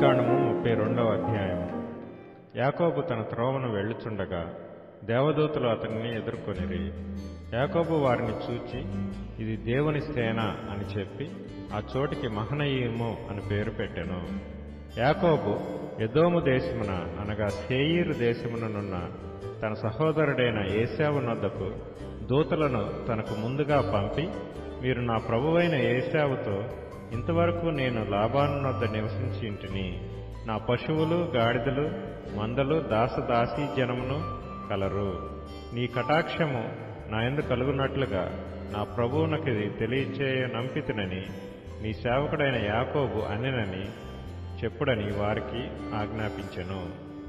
ఆదికాండము ముప్పై రెండవ అధ్యాయము యాకోబు తన త్రోవను వెళ్ళుచుండగా దేవదూతలు అతనిని ఎదుర్కొనిరి యాకోబు వారిని చూచి ఇది దేవుని సేన అని చెప్పి ఆ చోటికి మహనయీము అని పేరు పెట్టెను యాకోబు ఎదోము దేశమున అనగా సేయీరు దేశముననున్న తన సహోదరుడైన ఏశావు నొద్దకు దూతలను తనకు ముందుగా పంపి మీరు నా ప్రభువైన ఏశావుతో ఇంతవరకు నేను లాభాను నొద్ద నివసించి ఇంటిని నా పశువులు గాడిదలు మందలు దాసదాసీ జనమును కలరు నీ కటాక్షము నా ఎందు కలుగునట్లుగా నా ప్రభువునకి తెలియచేయ నంపితునని నీ సేవకుడైన యాకోబు అనెనని చెప్పుడని వారికి ఆజ్ఞాపించెను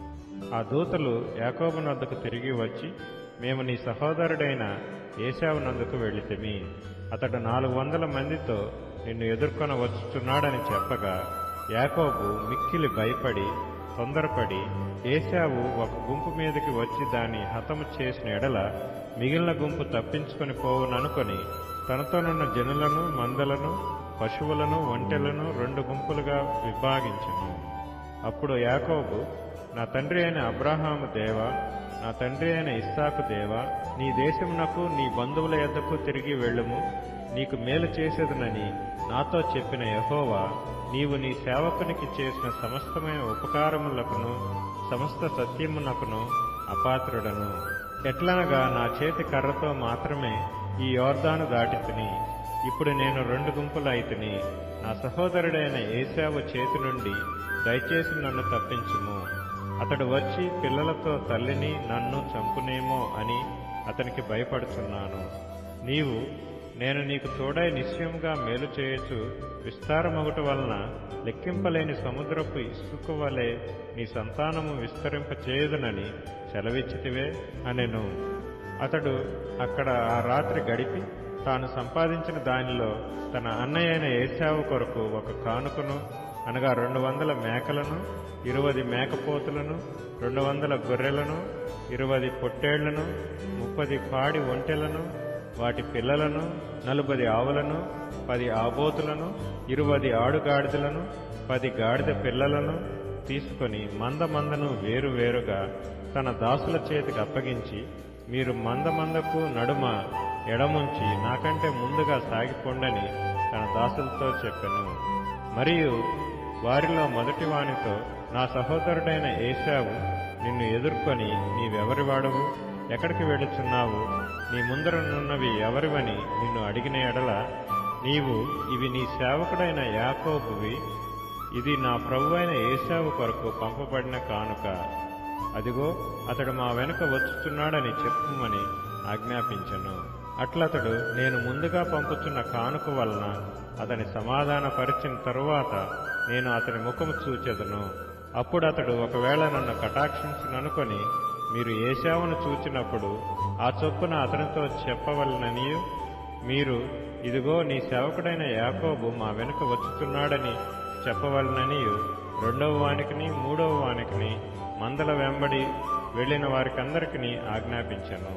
ఆ దూతలు యాకోబు నద్దకు తిరిగి వచ్చి మేము నీ సహోదరుడైన ఏశావు నందుకు వెళితిమి అతడు నాలుగు వందల మందితో నిన్ను ఎదుర్కొన వచ్చుచున్నాడని చెప్పగా యాకోబు మిక్కిలి భయపడి తొందరపడి ఏశావు ఒక గుంపు మీదకి వచ్చి దాన్ని హతము చేసిన ఎడల మిగిలిన గుంపు తప్పించుకొని పోవుననుకొని తనతోనున్న జనులను మందలను పశువులను ఒంటెలను రెండు గుంపులుగా విభాగించెను అప్పుడు యాకోబు నా తండ్రి అయిన అబ్రహాము దేవ నా తండ్రి అయిన ఇస్సాకు దేవ నీ దేశమునకు నీ బంధువుల యొద్దకు తిరిగి వెళ్ళుము నీకు మేలు చేసేదనని నాతో చెప్పిన యహోవా నీవు నీ సేవకునికి చేసిన సమస్తమైన ఉపకారములకును సమస్త సత్యమునకును అపాత్రుడను ఎట్లనగా నా చేతి కర్రతో మాత్రమే ఈ యోర్దాను దాటితిని ఇప్పుడు నేను రెండు గుంపులైతిని నా సహోదరుడైన ఏశావు చేతి నుండి దయచేసి నన్ను తప్పించుము అతడు వచ్చి పిల్లలతో తల్లిని నన్ను చంపునేమో అని అతనికి భయపడుచున్నాను నీవు నేను నీకు తోడై నిశ్చయంగా మేలు చేయొచ్చు విస్తారమగుట వలన లెక్కింపలేని సముద్రపు ఇసుక వలె నీ సంతానము విస్తరింపచేయదునని సెలవిచ్చితివే అనెను అతడు అక్కడ ఆ రాత్రి గడిపి తాను సంపాదించిన దానిలో తన అన్నయ్య అయిన ఏశావు కొరకు ఒక కానుకను అనగా రెండు వందల మేకలను ఇరువది మేకపోతులను రెండు వందల గొర్రెలను ఇరువది పొట్టేళ్లను ముప్పది పాడి ఒంటెలను వాటి పిల్లలను నలుబది ఆవులను పది ఆబోతులను ఇరువది ఆడుగాడిదలను పది గాడిద పిల్లలను తీసుకొని మంద మందను వేరు వేరుగా తన దాసుల చేతికి అప్పగించి మీరు మంద మందకు నడుమ ఎడముంచి నాకంటే ముందుగా సాగిపోండని తన దాసులతో చెప్పెను మరియు వారిలో మొదటి వానితో నా సహోదరుడైన ఏశావు నిన్ను ఎదుర్కొని నీవెవరి వాడవు ఎక్కడికి వెళుచున్నావు నీ ముందరనున్నవి ఎవరివని నిన్ను అడిగిన ఎడల నీవు ఇవి నీ సేవకుడైన యాకోబువి ఇది నా ప్రభువైన ఏశావు కొరకు పంపబడిన కానుక అదిగో అతడు మా వెనుక వచ్చుచున్నాడని చెప్పుమని ఆజ్ఞాపించను అట్లతడు నేను ముందుగా పంపుచున్న కానుక వలన అతని సమాధానపరిచిన తరువాత నేను అతని ముఖము చూచెదను అప్పుడు అతడు ఒకవేళ నన్ను కటాక్షించుననుకొని మీరు ఏశావును చూచినప్పుడు ఆ చొప్పున అతనితో చెప్పవలననియు మీరు ఇదిగో నీ సేవకుడైన యాకోబు మా వెనుక వచ్చుతున్నాడని చెప్పవలననియు రెండవ వానికిని మూడవ వానికిని మందల వెంబడి వెళ్లిన వారికందరికీ ఆజ్ఞాపించను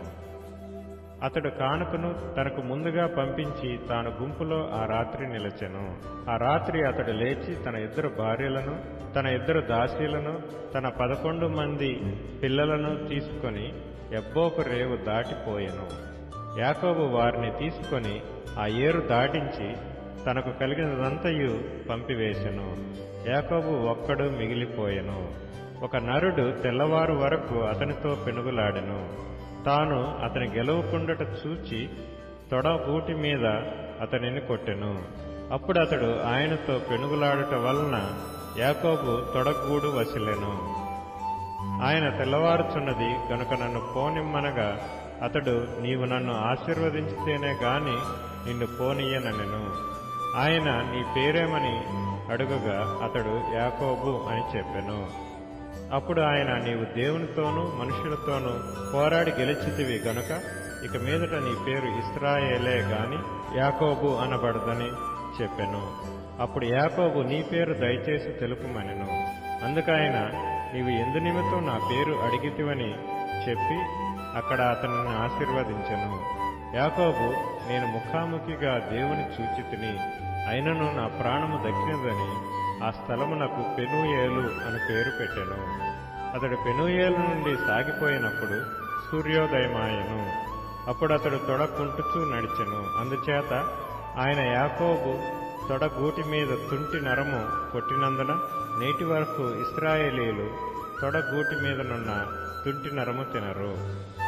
అతడు కానుకను తనకు ముందుగా పంపించి తాను గుంపులో ఆ రాత్రి నిలచెను ఆ రాత్రి అతడు లేచి తన ఇద్దరు భార్యలను తన ఇద్దరు దాసీలను తన పదకొండు మంది పిల్లలను తీసుకొని ఎబ్బోకు రేవు దాటిపోయెను యాకోబు వారిని తీసుకొని ఆ ఏరు దాటించి తనకు కలిగినదంతయు పంపివేశెను యాకోబు ఒక్కడు మిగిలిపోయెను ఒక నరుడు తెల్లవారు వరకు అతనితో పెనుగులాడెను తాను అతని గెలవకుండట చూచి తొడ ఊటి మీద అతనిని కొట్టెను అప్పుడు అతడు ఆయనతో పెనుగులాడుట వలన యాకోబు తొడగూడు వసిలెను ఆయన తెల్లవారుచున్నది గనుక నన్ను పోనిమ్మనగా అతడు నీవు నన్ను ఆశీర్వదించితేనే గాని నిన్ను పోనీయనెను ఆయన నీ పేరేమని అడుగగా అతడు యాకోబు అని చెప్పెను అప్పుడు ఆయన నీవు దేవునితోనూ మనుషులతోనూ పోరాడి గెలిచితివి గనుక ఇక మీదట నీ పేరు ఇస్రాయేలే గాని యాకోబు అనబడదని చెప్పెను అప్పుడు యాకోబు నీ పేరు దయచేసి తెలుపుమనెను అందుకైన నీవు ఎందు నిమిత్తం నా పేరు అడిగితివని చెప్పి అక్కడ అతనిని ఆశీర్వదించెను యాకోబు నేను ముఖాముఖిగా దేవుని చూచి తిని అయినను నా ప్రాణము దక్కినదని ఆ స్థలమునకు పెనుయేలు అని పేరు పెట్టెను అతడు పెనుయేలు నుండి సాగిపోయినప్పుడు సూర్యోదయమాయను అప్పుడు అతడు తొడకుంటుచూ నడిచెను అందుచేత ఆయన యాకోబు తొడ గూటి మీద తుంటి నరము కొట్టినందున నేటి వరకు ఇస్రాయేలీలు తొడ గూటి మీదనున్న తుంటి నరము తినరు